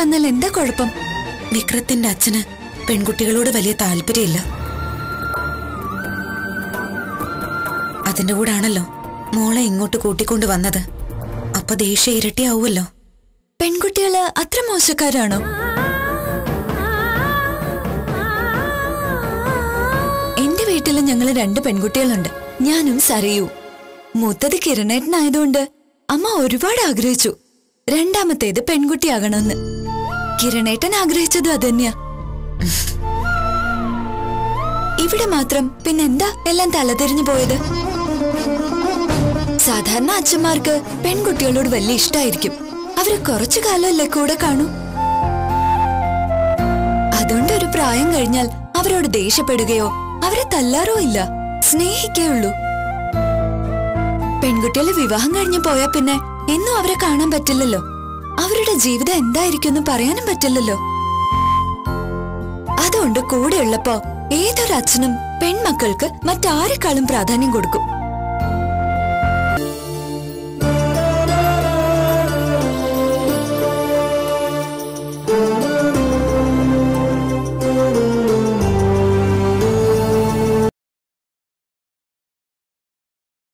വന്നാൽ എന്താ കുഴപ്പം വിക്രത്തിന്റെ അച്ഛന് പെൺകുട്ടികളോട് വലിയ താല്പര്യമില്ല അതിന്റെ കൂടാണല്ലോ മോളെ ഇങ്ങോട്ട് കൂട്ടിക്കൊണ്ട് വന്നത് അപ്പൊ ദേഷ്യം ഇരട്ടിയാവുമല്ലോ പെൺകുട്ടികള് അത്ര മോശക്കാരാണോ എന്റെ വീട്ടില് ഞങ്ങള് രണ്ട് പെൺകുട്ടികളുണ്ട് ഞാനും സരയു മൂത്തത് കിരണേട്ടനായതുകൊണ്ട് അമ്മ ഒരുപാട് ആഗ്രഹിച്ചു രണ്ടാമത്തേത് പെൺകുട്ടിയാകണമെന്ന് കിരണേട്ടൻ ആഗ്രഹിച്ചതും അതന്നെയാ ഇവിടെ മാത്രം പിന്നെന്താ എല്ലാം തലതിരിഞ്ഞു പോയത് സാധാരണ അച്ഛന്മാർക്ക് പെൺകുട്ടികളോട് വലിയ ഇഷ്ടായിരിക്കും അവര് കുറച്ചു കാലമല്ലേ കൂടെ കാണൂ അതുകൊണ്ട് ഒരു പ്രായം കഴിഞ്ഞാൽ അവരോട് ദേഷ്യപ്പെടുകയോ അവരെ തല്ലാറോ ഇല്ല സ്നേഹിക്കേ ഉള്ളൂ പെൺകുട്ടികള് വിവാഹം കഴിഞ്ഞ് പോയാ പിന്നെ എന്നും അവരെ കാണാൻ പറ്റില്ലല്ലോ അവരുടെ ജീവിതം എന്തായിരിക്കും എന്ന് പറയാനും പറ്റില്ലല്ലോ അതുകൊണ്ട് കൂടെയുള്ളപ്പോ ഏതൊരു അച്ഛനും പെൺമക്കൾക്ക് മറ്റാരെക്കാളും പ്രാധാന്യം കൊടുക്കും